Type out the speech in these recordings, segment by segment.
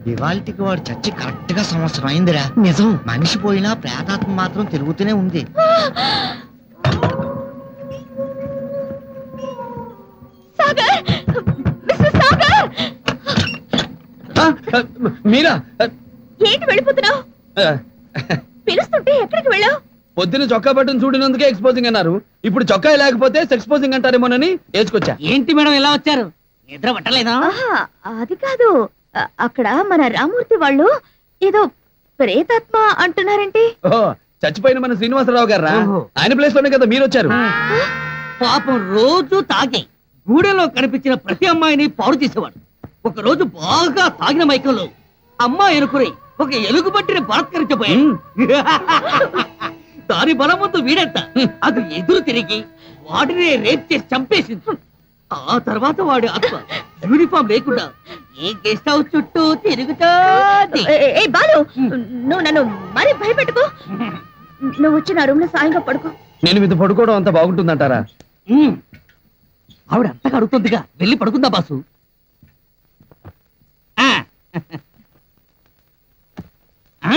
ఇవాళకి వాడు చచ్చి కరెక్ట్ గా సంవత్సరం అయిందిరా నిజం మనిషి పోయినా ప్రేతాత్మ మాత్రం తిరుగుతూనే ఉంది సాగర్ మిస్టర్ సాగర్ ఆ, ఆ, మీరా ఆ, ఏంటి వెళ్ళిపోతున్నావు ఆ, పిలుస్తుంటే ఎక్కడికి వెళ్ళావు పొద్దున్న చొక్కా బట్టను చూడినందుకే ఎక్స్పోజింగ్ అన్నారు ఇప్పుడు చొక్కా లేకపోతే సెక్స్పోజింగ్ అంటారేమోనని వేసుకొచ్చా ఏంటి మేడం ఇలా వచ్చారు నిద్ర పట్టలేదా ఆహా, అది కాదు అ- అక్కడ మన రామూర్తి వాళ్ళు ఏదో ప్రేతాత్మ అంటున్నారేంటి ఓ చచ్చిపోయిన మన శ్రీనివాసరావు గారా ఓహో. ఆయన ప్లేస్ లోనే కదా మీరు వచ్చారు పాపం రోజు తాగి గూడెలో కనిపించిన ప్రతి అమ్మాయిని పాడు చేసేవాడు ఒక రోజు బాగా తాగిన మైకంలో అమ్మాయి అనుకుని ఒక ఎలుగు పట్టిన బలత్కరించబోయాడు దాని బలం ముందు వీడంట అది ఎదురు తిరిగి వాడిని రేప్ చేసి చంపేసింది ఆ తర్వాత వాడి ఆత్మ యూనిఫామ్ లేకుండా ఏ గెస్ట్ హౌస్ చుట్టూ తిరుగుతాది ఏ, ఏ, బాలు నువ్వు నన్ను మరీ భయపెట్టుకో నువ్వు వచ్చి నా రూమ్ లో సాయంగా పడుకో నేను మీతో పడుకోవడం అంత బాగుంటుందంటారా ఉమ్. ఆవిడ అంతగా అడుగుతుందిగా వెళ్ళి పడుకుందా బాసు ఆ. ఆ.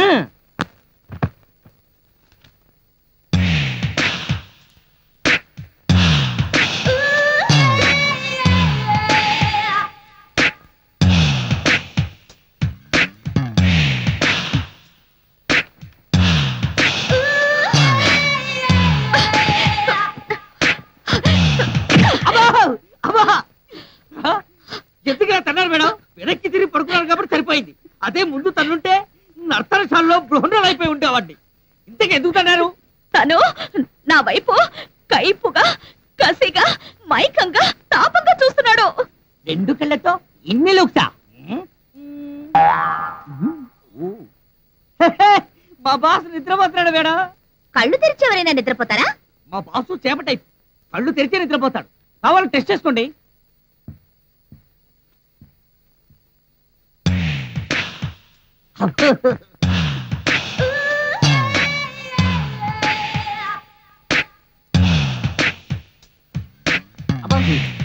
అబ్బా! అబ్బా! ఆ? ఎందుకురా తన్నారు మేడం వెనక్కి తిరిగి పడుకున్నారు కాబట్టి సరిపోయింది అదే ముందు తన్నుంటే నర్తనశాలలో బృహణులు అయిపోయి ఉండేవాడిని ఇంతకు ఎందుకు తన్నారు తను నా వైపు కైపుగా కసిగా మైకంగా తాపంగా చూస్తున్నాడు రెండు కళ్ళతో ఇన్ని లుక్సా మా బాస్ నిద్రపోతున్నాడు మేడం కళ్ళు తెరిచి ఎవరైనా నిద్రపోతారా మా బాసు చేపటై కళ్ళు తెరిచే నిద్రపోతాడు కావాలి టెస్ట్ చేసుకోండి అబ్బా.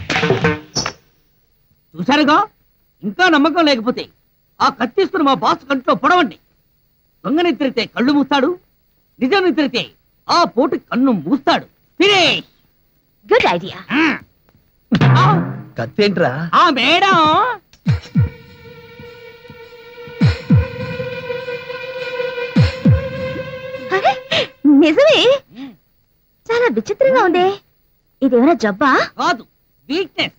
చూశారుగా ఇంకా నమ్మకం లేకపోతే ఆ కత్తిస్తున్న మా బాస్ కంట్లో పొడవండి దొంగ నిద్రితే కళ్ళు మూస్తాడు నిజం నిద్రితే ఆ పోటు కన్ను మూస్తాడు ఫినిష్ గుడ్ ఐడియా ఆ, కత్తేంట్రా ఆ మేడం అరే నిజమే చాలా విచిత్రంగా ఉంది ఇదేమైనా జబ్బా కాదు వీక్నెస్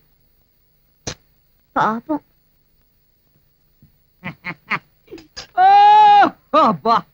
పాపం అబ్బా